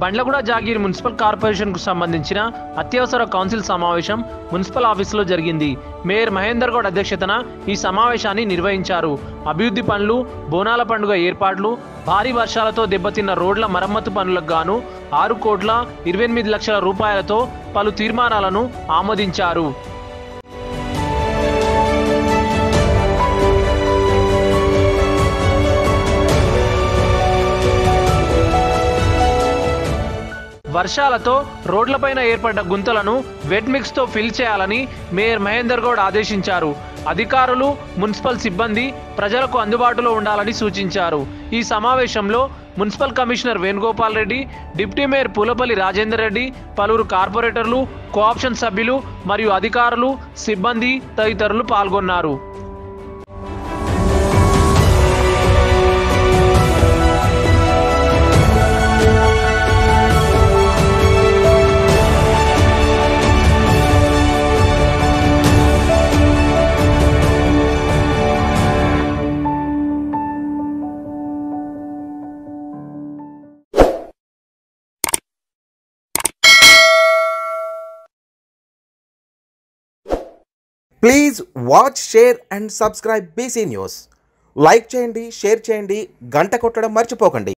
Bandlaguda jagir municipal కార్పొరేషన్కు సంబంధించిన అత్యవసర council సమావేశం మున్సిపల్ ఆఫీసులో జరిగింది మేయర్ మహేందర్ గౌడ్ అధ్యక్షతన ఈ సమావేశాన్ని నిర్వహించారు అభివృద్ధి పనులు బోనాల పండుగ ఏర్పాట్లు భారీ వర్షాలతో దెబ్బతిన్న రోడ్ల మరమ్మతు పనులకు గాను ఆరు కోట్ల ఇరవై ఎనిమిది లక్షల రూపాయలతో పలు తీర్మానాలను ఆమోదించారు వర్షాలతో రోడ్లపైన ఏర్పడ్డ గుంతలను వెట్ మిక్స్ తో ఫిల్ చేయాలని మేయర్ మహేందర్ గౌడ్ ఆదేశించారు అధికారులు మున్సిపల్ సిబ్బంది ప్రజలకు అందుబాటులో ఉండాలని సూచించారు ఈ సమావేశంలో municipal commissioner Venugopal Reddy deputy mayor Pulapalli Rajender Reddy పలువురు కార్పొరేటర్లు కోఆప్షన్ సభ్యులు మరియు అధికారులు సిబ్బంది తదితరులు పాల్గొన్నారు please watch share and subscribe BC news like చేయండి షేర్ చేయండి గంట కొట్టడం మర్చిపోకండి